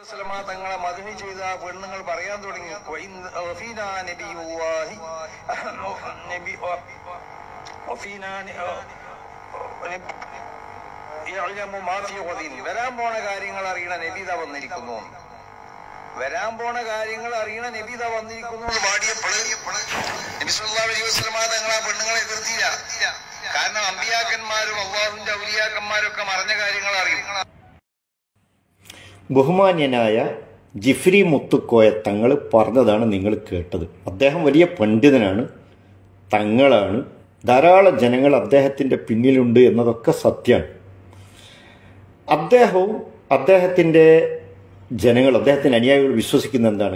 വസല്ലമ തങ്ങളെ മധുഹി ചെയ്ത പെണ്ണുങ്ങൾ പറയാൻ തുടങ്ങി വഇൻ- വഫീനാ നബിയുല്ലാഹി നബി വഫീനാ ന- നബി- യഅലമു മാ ഫീ ഗദിൻ. വരാൻ പോണ കാര്യങ്ങൾ അറിയണ നബിത വന്നിരിക്കുന്നു വരാൻ പോണ കാര്യങ്ങൾ അറിയണ നബിത വന്നിരിക്കുന്നു എന്ന് പാടിയപ്പോൾ നബി സല്ലല്ലാഹു അലൈഹി വസല്ലമ തങ്ങൾ ആ പെണ്ണുങ്ങളെ എതിർത്തില്ല കാരണം അമ്പിയാക്കന്മാരും അള്ളാഹുവിന്റെ ഔലിയാക്കന്മാരും ഒക്കെ മറഞ്ഞ കാര്യങ്ങൾ അറിയും ബഹുമാന്യനായ ജിഫ്രി മുത്തുക്കോയ തങ്ങൾ പറഞ്ഞതാണ് നിങ്ങൾ കേട്ടത് അദ്ദേഹം വലിയ പണ്ഡിതനാണ് തങ്ങളാണ് ധാരാളം ജനങ്ങൾ അദ്ദേഹത്തിൻ്റെ പിന്നിലുണ്ട് എന്നതൊക്കെ സത്യമാണ് അദ്ദേഹവും അദ്ദേഹത്തിൻ്റെ ജനങ്ങൾ അദ്ദേഹത്തിൻ്റെ അനുയായികൾ വിശ്വസിക്കുന്ന എന്താണ്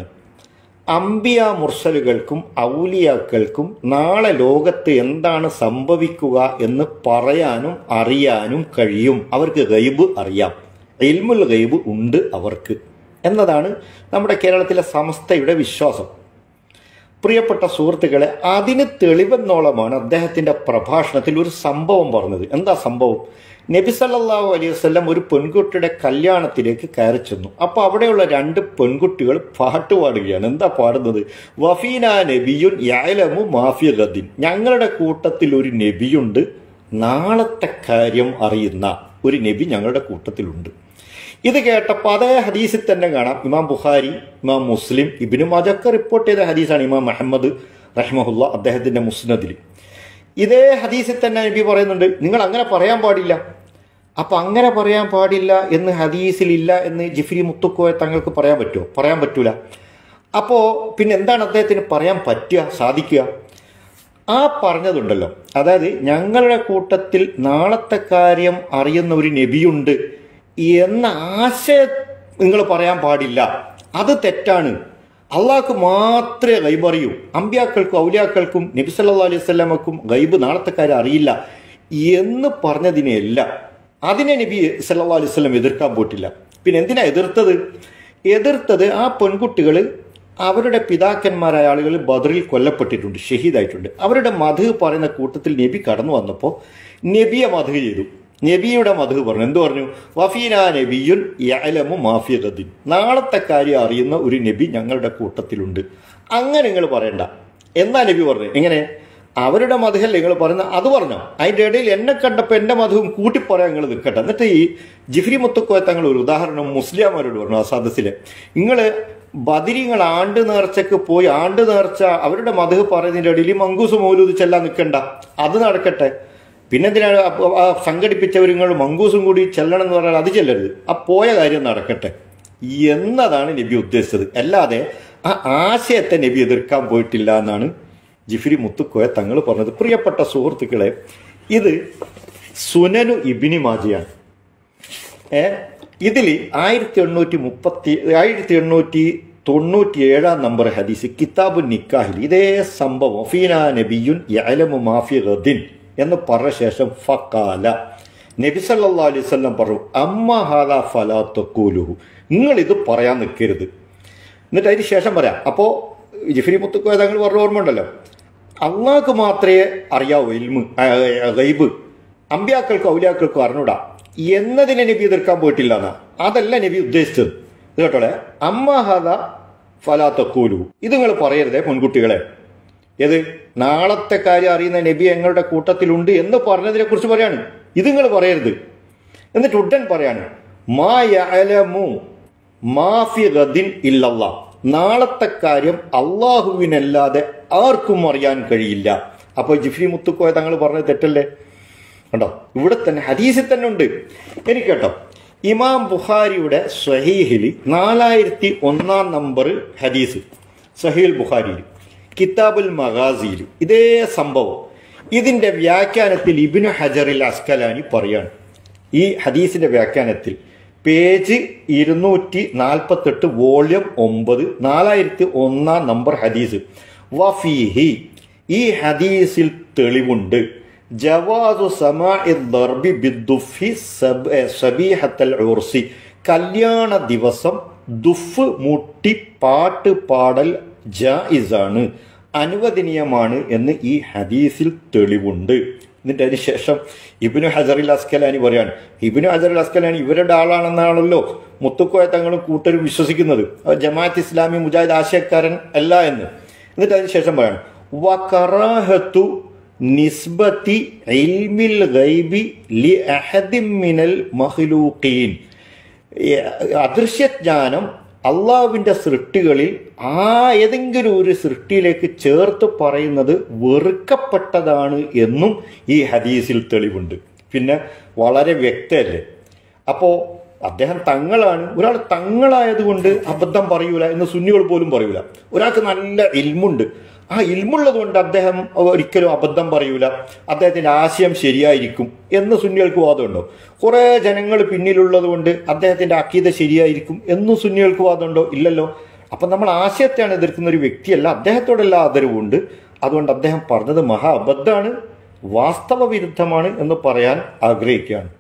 അംബിയ മുർസലുകൾക്കും ഔലിയാക്കൾക്കും നാളെ ലോകത്ത് എന്താണ് സംഭവിക്കുക എന്ന് പറയാനും അറിയാനും കഴിയും അവർക്ക് ഗൈബ് അറിയാം ഇൽമുൽ ഗൈബ് ഉണ്ട് അവർക്ക് എന്നതാണ് നമ്മുടെ കേരളത്തിലെ സമസ്തയുടെ വിശ്വാസം പ്രിയപ്പെട്ട സുഹൃത്തുക്കളെ അതിന് തെളിവെന്നോളമാണ് അദ്ദേഹത്തിന്റെ പ്രഭാഷണത്തിൽ ഒരു സംഭവം പറഞ്ഞത് എന്താ സംഭവം നബി സല്ലല്ലാഹു അലൈഹി വസല്ലം ഒരു പെൺകുട്ടിയുടെ കല്യാണത്തിലേക്ക് കയറി ചെന്നു അപ്പോൾ അവിടെയുള്ള രണ്ട് പെൺകുട്ടികൾ പാട്ട് പാടുകയാണ് എന്താ പാടുന്നത് വഫീന നബിയുൻ യഅലമു മാഫി ഗദിൻ ഞങ്ങളുടെ കൂട്ടത്തിൽ ഒരു നബിയുണ്ട് നാളത്തെ കാര്യം അറിയുന്ന ഒരു നബി ഞങ്ങളുടെ കൂട്ടത്തിലുണ്ട് ഇത് കേട്ടപ്പോൾ അതേ ഹദീസിൽ തന്നെ കാണാം ഇമാം ബുഖാരി ഇമാം മുസ്ലിം ഇബിനു മജക്ക റിപ്പോർട്ട് ചെയ്ത ഹദീസാണ് ഇമാം മുഹമ്മദ് റഹ്മഹുല്ല അദ്ദേഹത്തിന്റെ മുസ്നദിൽ ഇതേ ഹദീസിൽ തന്നെ നബി പറയുന്നുണ്ട് നിങ്ങൾ അങ്ങനെ പറയാൻ പാടില്ല അപ്പൊ അങ്ങനെ പറയാൻ പാടില്ല എന്ന് ഹദീസിലില്ല എന്ന് ജിഫ്രി മുത്തുക്കോയ തങ്ങൾക്ക് പറയാൻ പറ്റുമോ പറയാൻ പറ്റൂല അപ്പോ പിന്നെ എന്താണ് അദ്ദേഹത്തിന് പറയാൻ പറ്റുക സാധിക്കുക ആ പറഞ്ഞതുണ്ടല്ലോ അതായത് ഞങ്ങളുടെ കൂട്ടത്തിൽ നാളത്തെ കാര്യം അറിയുന്ന ഒരു നബിയുണ്ട് എന്ന ആശയം നിങ്ങൾ പറയാൻ പാടില്ല അത് തെറ്റാണ് അള്ളാഹ്ക്ക് മാത്രമേ ഗൈബ് അറിയൂ അമ്പ്യാക്കൾക്കും ഔലിയാക്കൾക്കും നബി സല്ലല്ലാഹു അലൈഹി വസല്ലമക്കും ഗൈബ് നാളത്തെ കാര്യം അറിയില്ല എന്ന് പറഞ്ഞതിനെയല്ല അതിനെ നബി സല്ലല്ലാഹു അലൈഹി വസല്ലം എതിർക്കാൻ പോയിട്ടില്ല പിന്നെ എന്തിനാ എതിർത്തത് എതിർത്തത് ആ പെൺകുട്ടികൾ അവരുടെ പിതാക്കന്മാരായ ആളുകൾ ബദറിൽ കൊല്ലപ്പെട്ടിട്ടുണ്ട് ഷഹീദായിട്ടുണ്ട് അവരുടെ മധു പറയുന്ന കൂട്ടത്തിൽ നബി കടന്നു വന്നപ്പോൾ നബിയെ മധു ചെയ്തു നബിയുടെ മധു പറഞ്ഞു എന്തു പറഞ്ഞു വഫീന നബിയുൻ യഅലമു മാഫി ഗദിൻ നാളത്തെ കാര്യം അറിയുന്ന ഒരു നബി ഞങ്ങളുടെ കൂട്ടത്തിലുണ്ട് അങ്ങനെ നിങ്ങൾ പറയണ്ട എന്നാ നബി പറഞ്ഞു എങ്ങനെ അവരുടെ മധുഹൽ നിങ്ങൾ പറയുന്ന അത് പറഞ്ഞോ അതിൻ്റെ ഇടയിൽ എന്നെ കണ്ടപ്പോൾ എൻ്റെ മധുവും കൂട്ടി പറയാൻ നിങ്ങൾ നിൽക്കട്ടെ എന്നിട്ട് ഈ ജിഫ്രി മുത്തുക്കോയ തങ്ങൾ ഒരു ഉദാഹരണം മുസ്ലിംമാരോട് പറഞ്ഞു ആ സദസ്സിലെ നിങ്ങൾ ബദിരിങ്ങൾ ആണ്ട് നേർച്ചക്ക് പോയി ആണ്ട് നേർച്ച അവരുടെ മധു പറയുന്നതിൻ്റെ ഇടയിൽ ഈ മങ്കൂസ് മൗലൂദ് ചെല്ലാൻ നിൽക്കണ്ട അത് നടക്കട്ടെ പിന്നെന്തിനാണ് അപ്പൊ ആ സംഘടിപ്പിച്ചവർ നിങ്ങൾ മങ്കൂസും കൂടി ചെല്ലണം എന്ന് പറഞ്ഞാൽ അത് ചെല്ലരുത് ആ പോയ കാര്യം നടക്കട്ടെ എന്നതാണ് നബി ഉദ്ദേശിച്ചത് അല്ലാതെ ആ ആശയത്തെ നബി എതിർക്കാൻ പോയിട്ടില്ല എന്നാണ് ജിഫിരി മുത്തുക്കോയ തങ്ങൾ പറഞ്ഞത് പ്രിയപ്പെട്ട സുഹൃത്തുക്കളെ ഇത് സുനനു ഇബിനി മാജിയാണ് ഏ ഇതിൽ ആയിരത്തി എണ്ണൂറ്റി മുപ്പത്തി ആയിരത്തി എണ്ണൂറ്റി തൊണ്ണൂറ്റി ഏഴാം നമ്പർ ഹദീസ് കിതാബു നിക്കാഹിൽ ഇതേ സംഭവം ഫീന നബിയുൻ യഅലമു മാഫി ഗദിൻ എന്ന് പറഞ്ഞ ശേഷം ഫക്കാല നബി സല്ലല്ലാഹു അലൈഹി വസല്ലം പറഞ്ഞു അമ്മ ഹാദാ ഫലാ തഖൂലുഹു നിങ്ങൾ ഇത് പറയാൻ നിൽക്കരുത് എന്നിട്ട് അതിന് ശേഷം പറയാം അപ്പോൾ ജിഫ്രി മുത്തുക്കോയ തങ്ങൾ പറഞ്ഞ ഓർമ്മ ഉണ്ടല്ലോ അള്ളാഹ്ക്ക് മാത്രമേ അറിയാവൂ ഇൽമ് ആ, ആ, ഗൈബ് അമ്പ്യാക്കൾക്കും ഔലിയാക്കൾക്കും അറിഞ്ഞൂടാ എന്നതിനെ നബി എതിർക്കാൻ പോയിട്ടില്ല എന്നാ അതല്ല നബി ഉദ്ദേശിച്ചത് ഇത് കേട്ടോളെ അമ്മ ഹദ ഫലാത്തക്കൂലു ഇത് നിങ്ങൾ പറയരുതേ പെൺകുട്ടികളെ ഏത് നാളത്തെ കാര്യം അറിയുന്ന നബി ഞങ്ങളുടെ കൂട്ടത്തിലുണ്ട് എന്ന് പറഞ്ഞതിനെ കുറിച്ച് പറയാണ് ഇത് നിങ്ങൾ പറയരുത് എന്നിട്ട് ഉടൻ പറയാണ് മാ യഅലമു മാഫി ഗദിൻ ഇല്ലല്ലാ നാളത്തെ കാര്യം അള്ളാഹുവിനല്ലാതെ ആർക്കും അറിയാൻ കഴിയില്ല അപ്പോൾ ജിഫ്രി മുത്തുക്കോയ തങ്ങൾ പറഞ്ഞത് തെറ്റല്ലേ കണ്ടോ ഇവിടെ തന്നെ ഹദീസിൽ തന്നെ ഉണ്ട് എനിക്ക് കേട്ടോ ഇമാം ബുഖാരിയുടെ സ്വഹീഹിൽ നാലായിരത്തി ഒന്നാം നമ്പർ ഹദീസ് സഹീൽ ബുഖാരിയിൽ കിതാബുൽ മഗാസിയിൽ ഇതേ സംഭവം ഇതിന്റെ വ്യാഖ്യാനത്തിൽ ഇബിനു ഹജറിൽ അസ്കലാനി പറയാണ് ഈ ഹദീസിന്റെ വ്യാഖ്യാനത്തിൽ പേജ് ഇരുന്നൂറ്റി നാൽപ്പത്തെട്ട് വോള്യം ഒമ്പത് നാലായിരത്തി ഒന്നാം നമ്പർ ഹദീസ് വഫീഹി ഈ ഹദീസിൽ തെളിവുണ്ട് ജവാസു സമാഇ ദർബി ബിദ്ദുഫി സബ- ഏ, സബീഹത്തൽ ഉർസി കല്യാണ ദിവസം ദുഫ് മുട്ടി പാട്ട് പാടൽ ജായിസാണ് അനുവദനീയമാണ് എന്ന് ഈ ഹദീസിൽ തെളിവുണ്ട് എന്നിട്ട് അതിനുശേഷം ഇബിനു ഹജറിൽ അസ്കലാനി പറയാണ് ഇബിനു ഹജറിൽ അസ്കലാനി ഇവരുടെ ആളാണെന്നാണല്ലോ മുത്തുക്കോയ തങ്ങളും കൂട്ടരും വിശ്വസിക്കുന്നത് അത് ജമാഅത്ത് ഇസ്ലാമി മുജാഹിദ് ആശയക്കാരൻ അല്ല എന്ന് എന്നിട്ട് അതിനുശേഷം പറയണം വകറാഹത്തു നിസ്ബത്തി ഇൽമിൽ ഗൈബി ലി അഹദിൻ മിനൽ മഖ്ലൂഖീൻ ഈ അദൃശ്യജ്ഞാനം അള്ളാഹുവിൻ്റെ സൃഷ്ടികളിൽ ആ ഏതെങ്കിലും ഒരു സൃഷ്ടിയിലേക്ക് ചേർത്ത് പറയുന്നത് വെറുക്കപ്പെട്ടതാണ് എന്നും ഈ ഹദീസിൽ തെളിവുണ്ട് പിന്നെ വളരെ വ്യക്തമല്ലേ അപ്പോൾ അദ്ദേഹം തങ്ങളാണ് ഒരാൾ തങ്ങളായതുകൊണ്ട് അബദ്ധം പറയൂല എന്ന് സുന്നികൾ പോലും പറയൂല ഒരാൾക്ക് നല്ല ഇൽമുണ്ട് ആ ഇൽമുള്ളത് കൊണ്ട് അദ്ദേഹം ഒരിക്കലും അബദ്ധം പറയൂല അദ്ദേഹത്തിന്റെ ആശയം ശരിയായിരിക്കും എന്ന് സുന്നികൾക്ക് വാദമുണ്ടോ കുറെ ജനങ്ങൾ പിന്നിലുള്ളത് കൊണ്ട് അദ്ദേഹത്തിന്റെ അക്കീത ശരിയായിരിക്കും എന്നും സുന്നികൾക്ക് വാദമുണ്ടോ ഇല്ലല്ലോ അപ്പൊ നമ്മൾ ആശയത്തെയാണ് എതിർക്കുന്ന ഒരു വ്യക്തിയല്ല അദ്ദേഹത്തോടെല്ലാം ആദരവുണ്ട് അതുകൊണ്ട് അദ്ദേഹം പറഞ്ഞത് മഹാ അബദ്ധമാണ് വാസ്തവ വിരുദ്ധമാണ് എന്ന് പറയാൻ ആഗ്രഹിക്കുകയാണ്